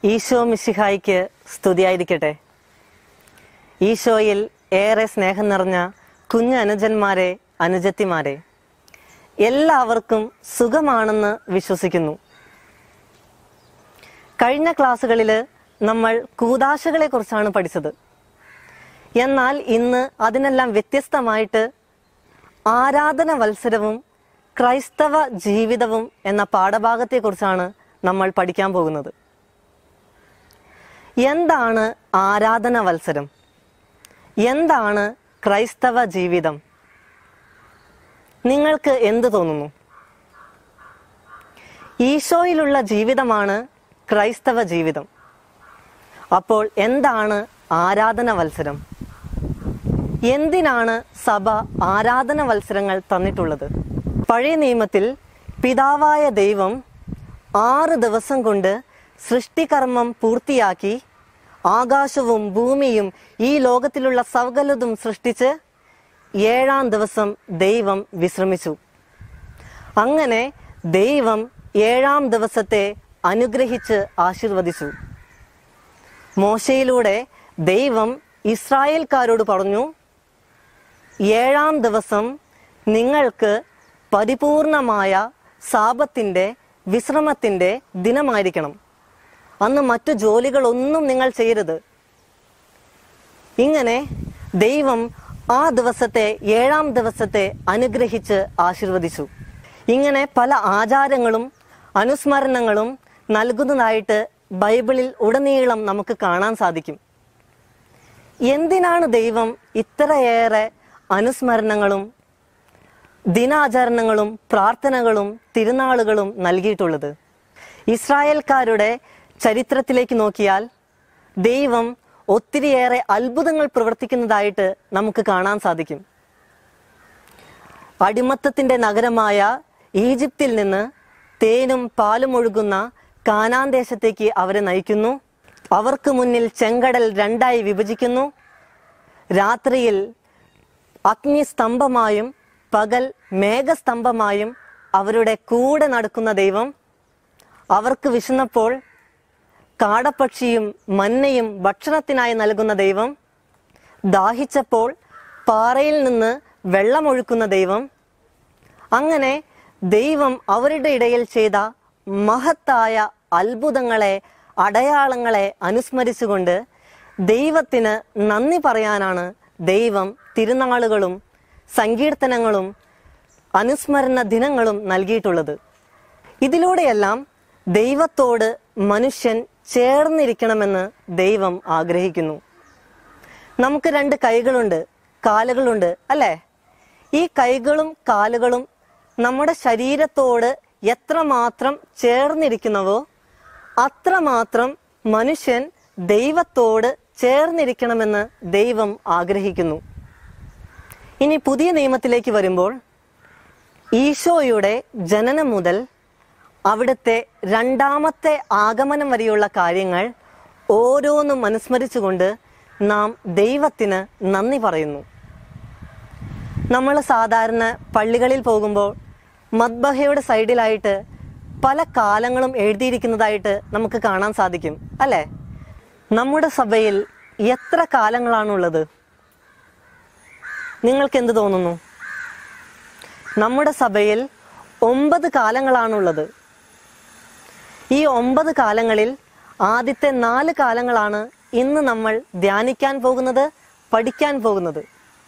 ഈശോ മിശിഹായിക്ക് സ്തുതിയായിരിക്കട്ടെ ഈശോയിൽ ഏറെ സ്നേഹം നിറഞ്ഞ കുഞ്ഞു അനുജന്മാരെ അനുജത്തിമാരെ എല്ലാവർക്കും സുഖമാണെന്ന് വിശ്വസിക്കുന്നു കഴിഞ്ഞ ക്ലാസ്സുകളിൽ നമ്മൾ കൂതാശകളെ കുറിച്ചാണ് പഠിച്ചത് എന്നാൽ ഇന്ന് അതിനെല്ലാം വ്യത്യസ്തമായിട്ട് ആരാധന വത്സരവും ക്രൈസ്തവ ജീവിതവും എന്ന പാഠഭാഗത്തെക്കുറിച്ചാണ് നമ്മൾ പഠിക്കാൻ പോകുന്നത് എന്താണ് ആരാധന വത്സരം എന്താണ് ക്രൈസ്തവ ജീവിതം നിങ്ങൾക്ക് എന്ത് തോന്നുന്നു ഈശോയിലുള്ള ജീവിതമാണ് ക്രൈസ്തവ ജീവിതം അപ്പോൾ എന്താണ് ആരാധന വത്സരം എന്തിനാണ് സഭ ആരാധന വത്സരങ്ങൾ തന്നിട്ടുള്ളത് പഴയ നിയമത്തിൽ പിതാവായ ദൈവം ആറ് ദിവസം കൊണ്ട് സൃഷ്ടികർമ്മം പൂർത്തിയാക്കി ആകാശവും ഭൂമിയും ഈ ലോകത്തിലുള്ള സകലതും സൃഷ്ടിച്ച് ഏഴാം ദിവസം ദൈവം വിശ്രമിച്ചു അങ്ങനെ ദൈവം ഏഴാം ദിവസത്തെ അനുഗ്രഹിച്ച് ആശീർവദിച്ചു മോശയിലൂടെ ദൈവം ഇസ്രായേൽക്കാരോട് പറഞ്ഞു ഏഴാം ദിവസം നിങ്ങൾക്ക് പരിപൂർണമായ സാപത്തിൻ്റെ വിശ്രമത്തിൻ്റെ ദിനമായിരിക്കണം അന്ന് മറ്റു ജോലികളൊന്നും നിങ്ങൾ ചെയ്യരുത് ഇങ്ങനെ ദൈവം ആ ദിവസത്തെ ഏഴാം ദിവസത്തെ അനുഗ്രഹിച്ച് ആശീർവദിച്ചു ഇങ്ങനെ പല ആചാരങ്ങളും അനുസ്മരണങ്ങളും നൽകുന്നതായിട്ട് ബൈബിളിൽ ഉടനീളം നമുക്ക് കാണാൻ സാധിക്കും എന്തിനാണ് ദൈവം ഇത്രയേറെ അനുസ്മരണങ്ങളും ദിനാചരണങ്ങളും പ്രാർത്ഥനകളും തിരുനാളുകളും നൽകിയിട്ടുള്ളത് ഇസ്രായേൽക്കാരുടെ ചരിത്രത്തിലേക്ക് നോക്കിയാൽ ദൈവം ഒത്തിരിയേറെ അത്ഭുതങ്ങൾ പ്രവർത്തിക്കുന്നതായിട്ട് നമുക്ക് കാണാൻ സാധിക്കും അടിമത്തത്തിന്റെ നഗരമായ ഈജിപ്തിൽ നിന്ന് തേനും പാലും ഒഴുകുന്ന കാനാൻ ദേശത്തേക്ക് അവരെ നയിക്കുന്നു അവർക്ക് മുന്നിൽ ചെങ്കടൽ രണ്ടായി വിഭജിക്കുന്നു രാത്രിയിൽ അഗ്നിസ്തംഭമായും പകൽ മേഘസ്തംഭമായും അവരുടെ കൂടെ നടക്കുന്ന ദൈവം അവർക്ക് വിശന്നപ്പോൾ കാടപ്പക്ഷിയും മന്നയും ഭക്ഷണത്തിനായി നൽകുന്ന ദൈവം ദാഹിച്ചപ്പോൾ പാറയിൽ നിന്ന് വെള്ളമൊഴുക്കുന്ന ദൈവം അങ്ങനെ ദൈവം അവരുടെ ഇടയിൽ ചെയ്ത മഹത്തായ അത്ഭുതങ്ങളെ അടയാളങ്ങളെ അനുസ്മരിച്ചുകൊണ്ട് ദൈവത്തിന് നന്ദി പറയാനാണ് ദൈവം തിരുനാളുകളും സങ്കീർത്തനങ്ങളും അനുസ്മരണ ദിനങ്ങളും നൽകിയിട്ടുള്ളത് ഇതിലൂടെയെല്ലാം ദൈവത്തോട് മനുഷ്യൻ ചേർന്നിരിക്കണമെന്ന് ദൈവം ആഗ്രഹിക്കുന്നു നമുക്ക് രണ്ട് കൈകളുണ്ട് കാലുകളുണ്ട് അല്ലേ ഈ കൈകളും കാലുകളും നമ്മുടെ ശരീരത്തോട് എത്രമാത്രം ചേർന്നിരിക്കുന്നവോ അത്രമാത്രം മനുഷ്യൻ ദൈവത്തോട് ചേർന്നിരിക്കണമെന്ന് ദൈവം ആഗ്രഹിക്കുന്നു ഇനി പുതിയ നിയമത്തിലേക്ക് വരുമ്പോൾ ഈശോയുടെ ജനനം മുതൽ അവിടുത്തെ രണ്ടാമത്തെ ആഗമനം വരെയുള്ള കാര്യങ്ങൾ ഓരോന്നും അനുസ്മരിച്ചുകൊണ്ട് നാം ദൈവത്തിന് നന്ദി പറയുന്നു നമ്മൾ സാധാരണ പള്ളികളിൽ പോകുമ്പോൾ മദ്ബഹയുടെ സൈഡിലായിട്ട് പല കാലങ്ങളും എഴുതിയിരിക്കുന്നതായിട്ട് നമുക്ക് കാണാൻ സാധിക്കും അല്ലേ നമ്മുടെ സഭയിൽ എത്ര കാലങ്ങളാണുള്ളത് നിങ്ങൾക്ക് എന്ത് തോന്നുന്നു നമ്മുടെ സഭയിൽ ഒമ്പത് കാലങ്ങളാണുള്ളത് ഈ ഒമ്പത് കാലങ്ങളിൽ ആദ്യത്തെ നാല് കാലങ്ങളാണ് ഇന്ന് നമ്മൾ ധ്യാനിക്കാൻ പോകുന്നത് പഠിക്കാൻ പോകുന്നത്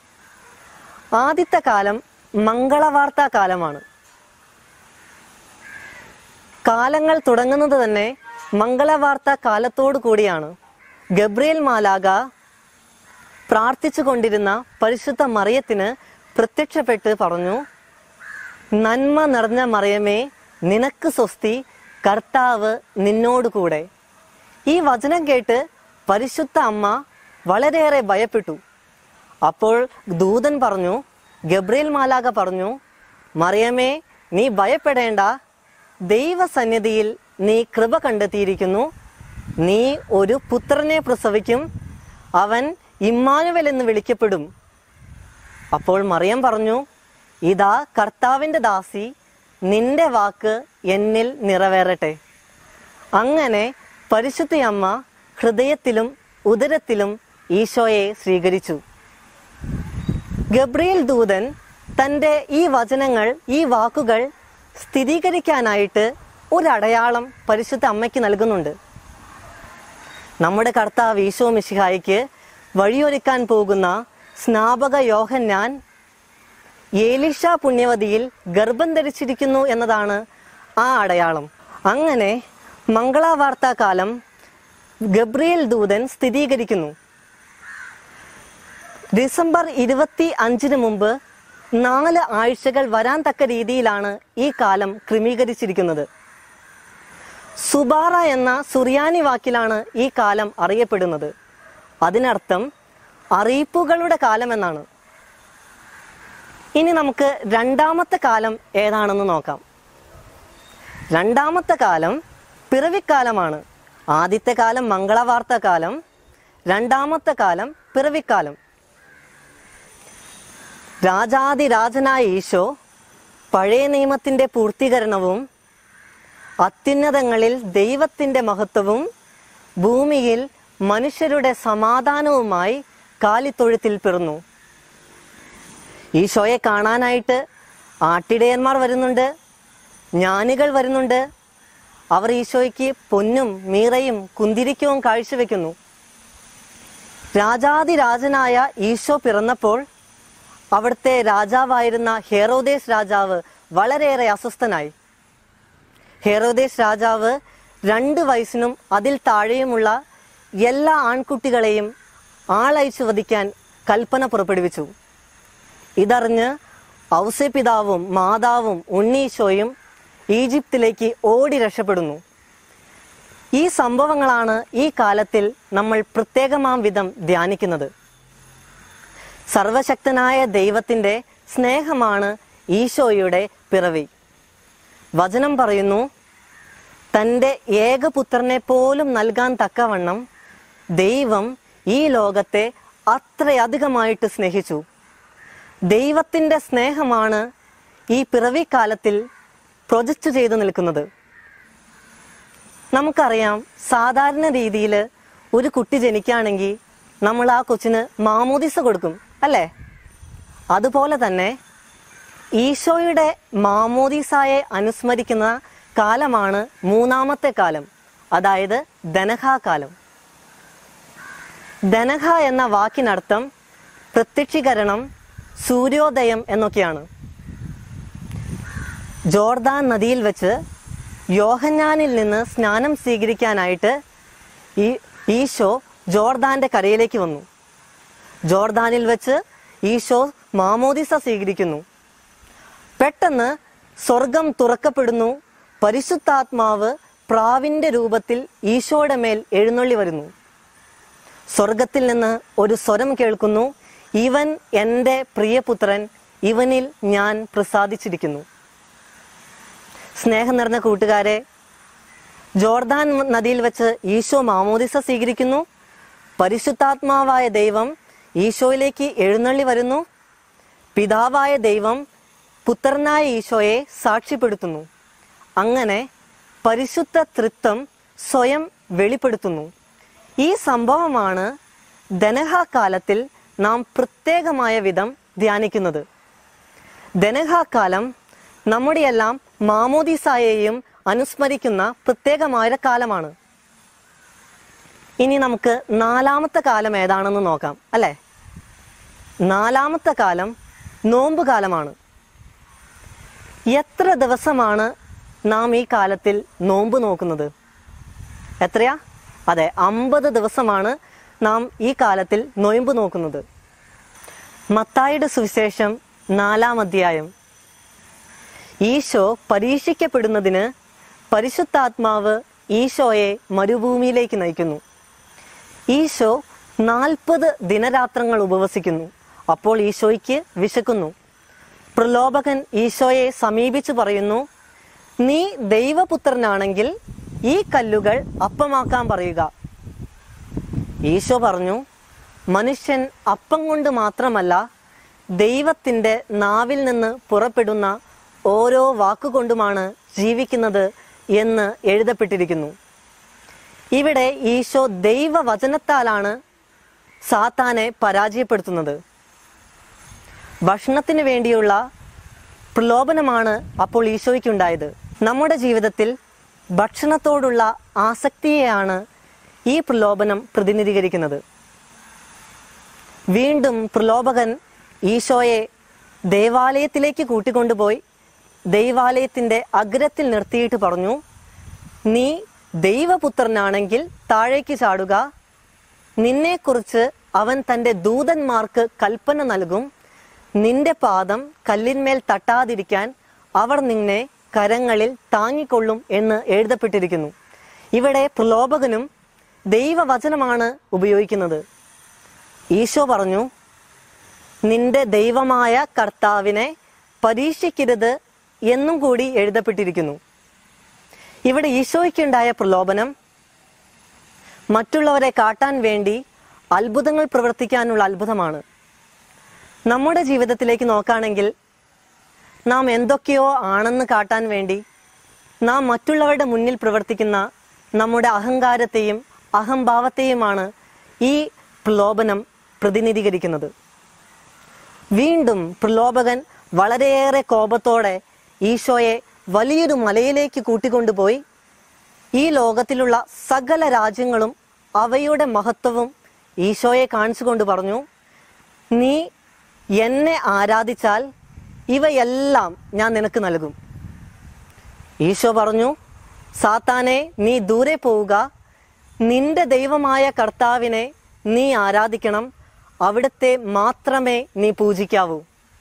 ആദ്യത്തെ കാലം മംഗളവാർത്താ കാലമാണ് കാലങ്ങൾ തുടങ്ങുന്നത് തന്നെ മംഗളവാർത്ത കാലത്തോടു കൂടിയാണ് ഗബ്രിയേൽ മാലാക പ്രാർത്ഥിച്ചു കൊണ്ടിരുന്ന പരിശുദ്ധ മറിയത്തിന് പ്രത്യക്ഷപ്പെട്ട് പറഞ്ഞു നന്മ നിറഞ്ഞ മറിയമേ നിനക്ക് സ്വസ്തി കർത്താവ് നിന്നോട് കൂടെ ഈ വചനം കേട്ട് പരിശുദ്ധ അമ്മ വളരെയേറെ ഭയപ്പെട്ടു അപ്പോൾ ദൂതൻ പറഞ്ഞു ഗബ്രിയേൽ മാലാക പറഞ്ഞു മറിയമേ നീ ഭയപ്പെടേണ്ട ദൈവസന്നിധിയിൽ നീ കൃപ കണ്ടെത്തിയിരിക്കുന്നു നീ ഒരു പുത്രനെ പ്രസവിക്കും അവൻ ഇമ്മാനുവൽ എന്ന് വിളിക്കപ്പെടും അപ്പോൾ മറിയം പറഞ്ഞു ഇതാ കർത്താവിൻ്റെ ദാസി നിന്റെ വാക്ക് എന്നിൽ നിറവേറട്ടെ അങ്ങനെ പരിശുദ്ധയമ്മ ഹൃദയത്തിലും ഉദരത്തിലും ഈശോയെ സ്വീകരിച്ചു ഗബ്രിയേൽ ദൂതൻ തൻ്റെ ഈ വചനങ്ങൾ ഈ വാക്കുകൾ സ്ഥിരീകരിക്കാനായിട്ട് ഒരടയാളം പരിശുദ്ധ അമ്മയ്ക്ക് നൽകുന്നുണ്ട് നമ്മുടെ കർത്താവ് ഈശോ മിശിഹായിക്ക് വഴിയൊരുക്കാൻ പോകുന്ന സ്നാപക യോഹന്നാൻ ഏലിഷ പുണ്യവതിയിൽ ഗർഭം ധരിച്ചിരിക്കുന്നു എന്നതാണ് ആ അടയാളം അങ്ങനെ മംഗളവാർത്താകാലം ഗബ്രിയേൽ ദൂതൻ സ്ഥിരീകരിക്കുന്നു ഡിസംബർ ഇരുപത്തി അഞ്ചിന് മുമ്പ് നാല് ആഴ്ചകൾ വരാൻ തക്ക രീതിയിലാണ് ഈ കാലം ക്രമീകരിച്ചിരിക്കുന്നത് സുബാറ എന്ന സുറിയാനി വാക്കിലാണ് ഈ കാലം അറിയപ്പെടുന്നത് അതിനർത്ഥം അറിയിപ്പുകളുടെ കാലം എന്നാണ് ഇനി നമുക്ക് രണ്ടാമത്തെ കാലം ഏതാണെന്ന് നോക്കാം രണ്ടാമത്തെ കാലം പിറവിക്കാലമാണ് ആദ്യത്തെ കാലം മംഗളവാർത്ത കാലം രണ്ടാമത്തെ കാലം പിറവിക്കാലം രാജാതിരാജനായ ഈശോ പഴയ നിയമത്തിന്റെ പൂർത്തീകരണവും അത്യുന്നതങ്ങളിൽ ദൈവത്തിന്റെ മഹത്വവും ഭൂമിയിൽ മനുഷ്യരുടെ സമാധാനവുമായി കാലിത്തൊഴുത്തിൽ പിറന്നു ഈശോയെ കാണാനായിട്ട് ആട്ടിടയന്മാർ വരുന്നുണ്ട് ജ്ഞാനികൾ വരുന്നുണ്ട് അവർ ഈശോയ്ക്ക് പൊന്നും മീറയും കുന്തിരിക്കവും കാഴ്ചവെക്കുന്നു രാജാതിരാജനായ ഈശോ പിറന്നപ്പോൾ അവിടുത്തെ രാജാവായിരുന്ന ഹെറോദേസ് രാജാവ് വളരെയേറെ അസ്വസ്ഥനായി ഹെറോദേസ് രാജാവ് രണ്ട് വയസ്സിനും അതിൽ താഴെയുമുള്ള എല്ലാ ആൺകുട്ടികളെയും ആളയച്ചു വധിക്കാൻ കൽപ്പന പുറപ്പെടുവിച്ചു ഇതറിഞ്ഞ് ഔസപിതാവും മാതാവും ഉണ്ണീശോയും ഈജിപ്തിലേക്ക് ഓടി രക്ഷപ്പെടുന്നു ഈ സംഭവങ്ങളാണ് ഈ കാലത്തിൽ നമ്മൾ പ്രത്യേകമാം വിധം ധ്യാനിക്കുന്നത് സർവശക്തനായ ദൈവത്തിൻ്റെ സ്നേഹമാണ് ഈശോയുടെ പിറവി വചനം പറയുന്നു തൻ്റെ ഏകപുത്രനെ പോലും നൽകാൻ തക്കവണ്ണം ദൈവം ഈ ലോകത്തെ അത്രയധികമായിട്ട് സ്നേഹിച്ചു ദൈവത്തിൻ്റെ സ്നേഹമാണ് ഈ പിറവിക്കാലത്തിൽ പ്രൊജക്റ്റ് ചെയ്തു നിൽക്കുന്നത് നമുക്കറിയാം സാധാരണ രീതിയിൽ ഒരു കുട്ടി ജനിക്കുകയാണെങ്കിൽ നമ്മൾ ആ കൊച്ചിന് മാമോദിസ കൊടുക്കും അല്ലേ അതുപോലെ തന്നെ ഈശോയുടെ മാമോദിസായെ അനുസ്മരിക്കുന്ന കാലമാണ് മൂന്നാമത്തെ കാലം അതായത് ദനഹാകാലം ദനഹ എന്ന വാക്കിനർത്ഥം പ്രത്യക്ഷീകരണം സൂര്യോദയം എന്നൊക്കെയാണ് ജോർദാൻ നദിയിൽ വെച്ച് യോഹന്നാനിൽ നിന്ന് സ്നാനം സ്വീകരിക്കാനായിട്ട് ഈ ഈശോ ജോർദാന്റെ കരയിലേക്ക് വന്നു ജോർദാനിൽ വെച്ച് ഈശോ മാമോദിസ സ്വീകരിക്കുന്നു പെട്ടെന്ന് സ്വർഗം തുറക്കപ്പെടുന്നു പരിശുദ്ധാത്മാവ് പ്രാവിന്റെ രൂപത്തിൽ ഈശോയുടെ മേൽ എഴുന്നള്ളി വരുന്നു സ്വർഗത്തിൽ നിന്ന് ഒരു സ്വരം കേൾക്കുന്നു ഇവൻ എൻ്റെ പ്രിയപുത്രൻ ഇവനിൽ ഞാൻ പ്രസാദിച്ചിരിക്കുന്നു സ്നേഹം നിറഞ്ഞ കൂട്ടുകാരെ ജോർദാൻ നദിയിൽ വെച്ച് ഈശോ മാമോദിസ സ്വീകരിക്കുന്നു പരിശുദ്ധാത്മാവായ ദൈവം ഈശോയിലേക്ക് എഴുന്നള്ളി വരുന്നു പിതാവായ ദൈവം പുത്രനായ ഈശോയെ സാക്ഷ്യപ്പെടുത്തുന്നു അങ്ങനെ പരിശുദ്ധ തൃത്വം സ്വയം വെളിപ്പെടുത്തുന്നു ഈ സംഭവമാണ് ദനഹാകാലത്തിൽ നാം പ്രത്യേകമായ വിധം ധ്യാനിക്കുന്നത് ദനഹാകാലം നമ്മുടെയെല്ലാം മാമോദിസായെയും അനുസ്മരിക്കുന്ന പ്രത്യേകമായ കാലമാണ് ഇനി നമുക്ക് നാലാമത്തെ കാലം ഏതാണെന്ന് നോക്കാം അല്ലേ നാലാമത്തെ കാലം നോമ്പ് കാലമാണ് എത്ര ദിവസമാണ് നാം ഈ കാലത്തിൽ നോമ്പ് നോക്കുന്നത് എത്രയാ അതെ അമ്പത് ദിവസമാണ് നാം ഈ കാലത്തിൽ നൊയമ്പ് നോക്കുന്നത് മത്തായിയുടെ സുവിശേഷം നാലാം അധ്യായം ഈശോ പരീക്ഷിക്കപ്പെടുന്നതിന് പരിശുദ്ധാത്മാവ് ഈശോയെ മരുഭൂമിയിലേക്ക് നയിക്കുന്നു ഈശോ നാൽപ്പത് ദിനരാത്രങ്ങൾ ഉപവസിക്കുന്നു അപ്പോൾ ഈശോയ്ക്ക് വിശക്കുന്നു പ്രലോഭകൻ ഈശോയെ സമീപിച്ചു പറയുന്നു നീ ദൈവപുത്രനാണെങ്കിൽ ഈ കല്ലുകൾ അപ്പമാക്കാൻ പറയുക ഈശോ പറഞ്ഞു മനുഷ്യൻ അപ്പം കൊണ്ട് മാത്രമല്ല ദൈവത്തിൻ്റെ നാവിൽ നിന്ന് പുറപ്പെടുന്ന ഓരോ വാക്കുകൊണ്ടുമാണ് ജീവിക്കുന്നത് എന്ന് എഴുതപ്പെട്ടിരിക്കുന്നു ഇവിടെ ഈശോ ദൈവവചനത്താലാണ് സാത്താനെ പരാജയപ്പെടുത്തുന്നത് ഭക്ഷണത്തിന് വേണ്ടിയുള്ള പ്രലോഭനമാണ് അപ്പോൾ ഈശോയ്ക്കുണ്ടായത് നമ്മുടെ ജീവിതത്തിൽ ഭക്ഷണത്തോടുള്ള ആസക്തിയെയാണ് ഈ പ്രലോഭനം പ്രതിനിധീകരിക്കുന്നത് വീണ്ടും പ്രലോഭകൻ ഈശോയെ ദേവാലയത്തിലേക്ക് കൂട്ടിക്കൊണ്ടുപോയി ദൈവാലയത്തിന്റെ അഗ്രത്തിൽ നിർത്തിയിട്ട് പറഞ്ഞു നീ ദൈവപുത്രനാണെങ്കിൽ താഴേക്ക് ചാടുക നിന്നെക്കുറിച്ച് അവൻ തന്റെ ദൂതന്മാർക്ക് കൽപ്പന നൽകും നിന്റെ പാദം കല്ലിന്മേൽ തട്ടാതിരിക്കാൻ അവർ നിന്നെ കരങ്ങളിൽ താങ്ങിക്കൊള്ളും എന്ന് എഴുതപ്പെട്ടിരിക്കുന്നു ഇവിടെ പ്രലോഭകനും ദൈവവചനമാണ് ഉപയോഗിക്കുന്നത് ഈശോ പറഞ്ഞു നിന്റെ ദൈവമായ കർത്താവിനെ പരീക്ഷിക്കരുത് എന്നും കൂടി എഴുതപ്പെട്ടിരിക്കുന്നു ഇവിടെ ഈശോയ്ക്കുണ്ടായ പ്രലോഭനം മറ്റുള്ളവരെ കാട്ടാൻ വേണ്ടി അത്ഭുതങ്ങൾ പ്രവർത്തിക്കാനുള്ള അത്ഭുതമാണ് നമ്മുടെ ജീവിതത്തിലേക്ക് നോക്കുകയാണെങ്കിൽ നാം എന്തൊക്കെയോ ആണെന്ന് കാട്ടാൻ വേണ്ടി നാം മറ്റുള്ളവരുടെ മുന്നിൽ പ്രവർത്തിക്കുന്ന നമ്മുടെ അഹങ്കാരത്തെയും അഹംഭാവത്തെയുമാണ് ഈ പ്രലോഭനം പ്രതിനിധീകരിക്കുന്നത് വീണ്ടും പ്രലോഭകൻ വളരെയേറെ കോപത്തോടെ ഈശോയെ വലിയൊരു മലയിലേക്ക് കൂട്ടിക്കൊണ്ടുപോയി ഈ ലോകത്തിലുള്ള സകല രാജ്യങ്ങളും അവയുടെ മഹത്വവും ഈശോയെ കാണിച്ചുകൊണ്ട് പറഞ്ഞു നീ എന്നെ ആരാധിച്ചാൽ ഇവയെല്ലാം ഞാൻ നിനക്ക് നൽകും ഈശോ പറഞ്ഞു സാത്താനെ നീ ദൂരെ പോവുക നിന്റെ ദൈവമായ കർത്താവിനെ നീ ആരാധിക്കണം അവിടുത്തെ മാത്രമേ നീ പൂജിക്കാവൂ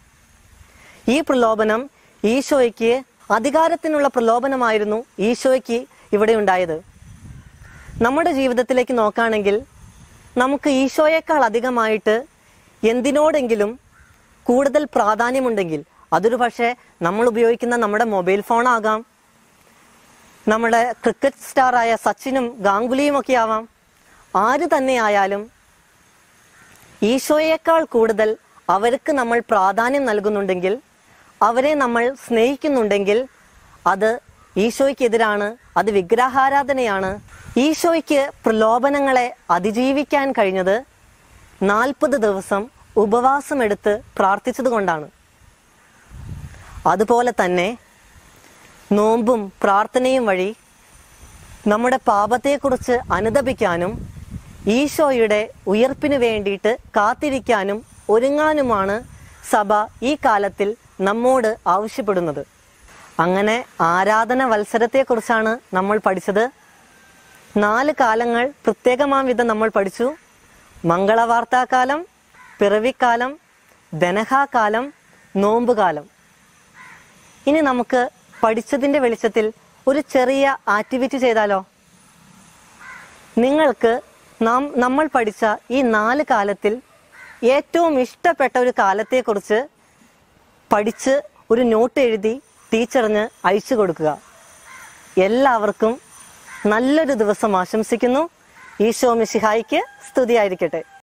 ഈ പ്രലോഭനം ഈശോയ്ക്ക് അധികാരത്തിനുള്ള പ്രലോഭനമായിരുന്നു ഈശോയ്ക്ക് ഇവിടെ ഉണ്ടായത് നമ്മുടെ ജീവിതത്തിലേക്ക് നോക്കുകയാണെങ്കിൽ നമുക്ക് ഈശോയേക്കാൾ അധികമായിട്ട് എന്തിനോടെങ്കിലും കൂടുതൽ പ്രാധാന്യമുണ്ടെങ്കിൽ അതൊരു പക്ഷേ നമ്മൾ ഉപയോഗിക്കുന്ന നമ്മുടെ മൊബൈൽ ഫോൺ ആകാം നമ്മുടെ ക്രിക്കറ്റ് സ്റ്റാറായ സച്ചിനും ഗാംഗുലിയും ഒക്കെ ആവാം ആര് തന്നെ ആയാലും ഈശോയേക്കാൾ കൂടുതൽ അവർക്ക് നമ്മൾ പ്രാധാന്യം നൽകുന്നുണ്ടെങ്കിൽ അവരെ നമ്മൾ സ്നേഹിക്കുന്നുണ്ടെങ്കിൽ അത് ഈശോയ്ക്കെതിരാണ് അത് വിഗ്രഹാരാധനയാണ് ഈശോയ്ക്ക് പ്രലോഭനങ്ങളെ അതിജീവിക്കാൻ കഴിഞ്ഞത് നാൽപ്പത് ദിവസം ഉപവാസമെടുത്ത് പ്രാർത്ഥിച്ചത് കൊണ്ടാണ് അതുപോലെ തന്നെ നോമ്പും പ്രാർത്ഥനയും വഴി നമ്മുടെ പാപത്തെക്കുറിച്ച് അനുദപിക്കാനും ഈശോയുടെ ഉയർപ്പിനു വേണ്ടിയിട്ട് കാത്തിരിക്കാനും ഒരുങ്ങാനുമാണ് സഭ ഈ കാലത്തിൽ നമ്മോട് ആവശ്യപ്പെടുന്നത് അങ്ങനെ ആരാധന വത്സരത്തെക്കുറിച്ചാണ് നമ്മൾ പഠിച്ചത് നാല് കാലങ്ങൾ പ്രത്യേകമാം വിധം നമ്മൾ പഠിച്ചു മംഗളവാർത്താകാലം പിറവിക്കാലം ധനഹാകാലം നോമ്പുകാലം ഇനി നമുക്ക് പഠിച്ചതിന്റെ വെളിച്ചത്തിൽ ഒരു ചെറിയ ആക്ടിവിറ്റി ചെയ്താലോ നിങ്ങൾക്ക് നാം നമ്മൾ പഠിച്ച ഈ നാല് കാലത്തിൽ ഏറ്റവും ഇഷ്ടപ്പെട്ട ഒരു കാലത്തെക്കുറിച്ച് പഠിച്ച് ഒരു നോട്ട് എഴുതി ടീച്ചറിന് അയച്ചു കൊടുക്കുക എല്ലാവർക്കും നല്ലൊരു ദിവസം ആശംസിക്കുന്നു ഈശോ മിശിഹായിക്ക് സ്തുതിയായിരിക്കട്ടെ